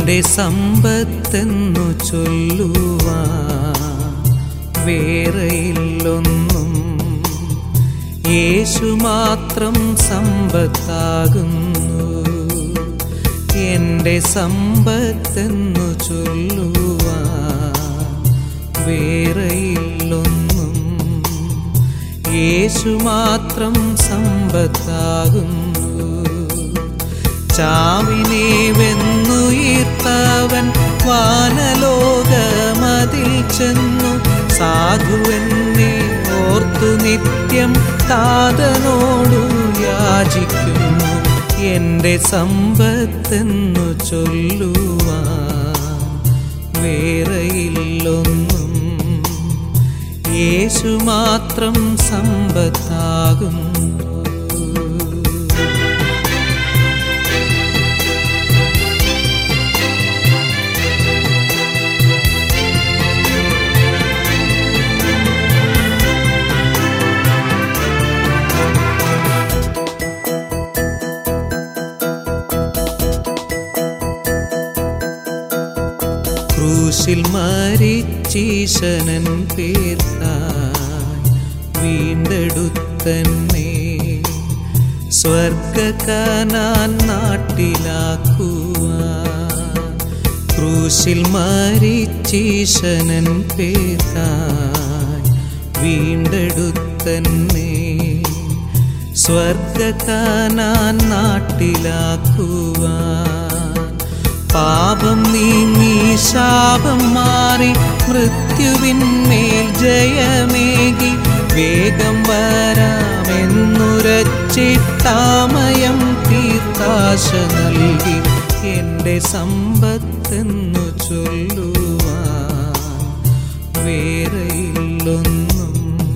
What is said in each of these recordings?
എന്റെ സമ്പത്തെന്നു ചൊല്ലുവാ വേറെയില്ലൊന്നും യേശു മാത്രം സമ്പത്താകുന്നു എന്റെ സമ്പത്തെന്നു ചൊല്ലുവാ വേറെയില്ലൊന്നും യേശു മാത്രം സമ്പത്താകുന്നു ചാവിനെ വെന്നുയർത്തവൻ വാനലോകമതിൽ ചെന്നു സാധുവെന്നെ ഓർത്തു നിത്യം താതനോടു യാചിക്കുന്നു എന്റെ സമ്പത്തെന്നു ചൊല്ലുവാൻ വേറെയില്ലൊന്നും യേശു മാത്രം സമ്പത്താകുന്നു ക്രൂശിൽ മരിച്ചീശനൻ പേർക്കായി വീണ്ടെടുത്തന്നെ സ്വർഗകനാൻ നാട്ടിലാക്കുവാൻ ക്രൂശിൽ മരിച്ചീശനൻ പേർക്കായി വീണ്ടെടുത്തന്നെ സ്വർഗകനാൻ നാട്ടിലാക്കുവാൻ പാപം നീങ്ങി ശാപം മാറി മൃത്യുവിന്മേൽ ജയമേകി വേഗം വരാമെന്നുരച്ചിട്ടാമയം തീർത്താശ നൽകി എന്റെ സമ്പത്തെന്നു ചൊല്ലുവാൻ വേറെയില്ലൊന്നും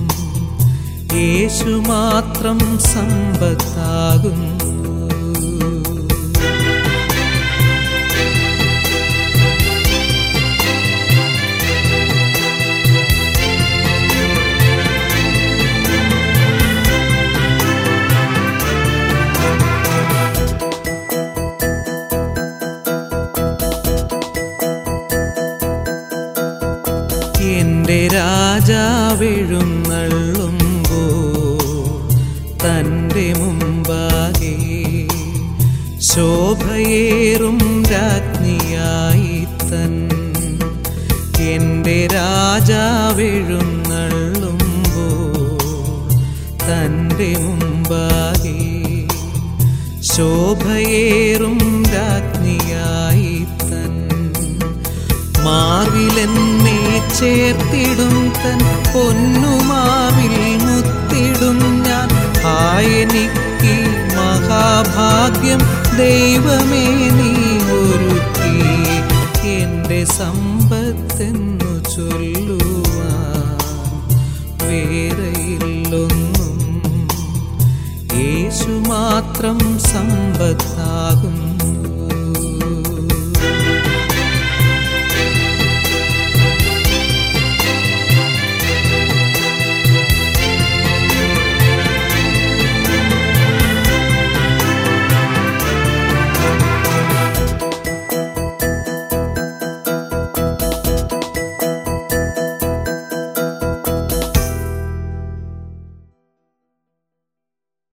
യേശു മാത്രം സമ്പത്താകുന്നു എന്റെ രാജാവെഴുന്നള്ളുമ്പോ തൻ്റെ മുമ്പാകെ ശോഭയേറും രാജ്ഞിയായി തൻ എന്റെ രാജാവെഴുന്നള്ളുമ്പോ തൻ്റെ മുമ്പാകെ ശോഭയേറും രാജ്ഞിയായി തൻ മാവിലെന്നെ ചേർത്തിടും തൻ പൊന്നുമാവിൽ മുത്തിടും ഞാൻ ആയെനിക്ക് മഹാഭാഗ്യം ദൈവമേ നീ ഒരുക്കി എന്റെ സമ്പത്തെന്നു ചൊല്ലുവാൻ വേറെയില്ലൊന്നും യേശു മാത്രം സമ്പത്താകുന്നു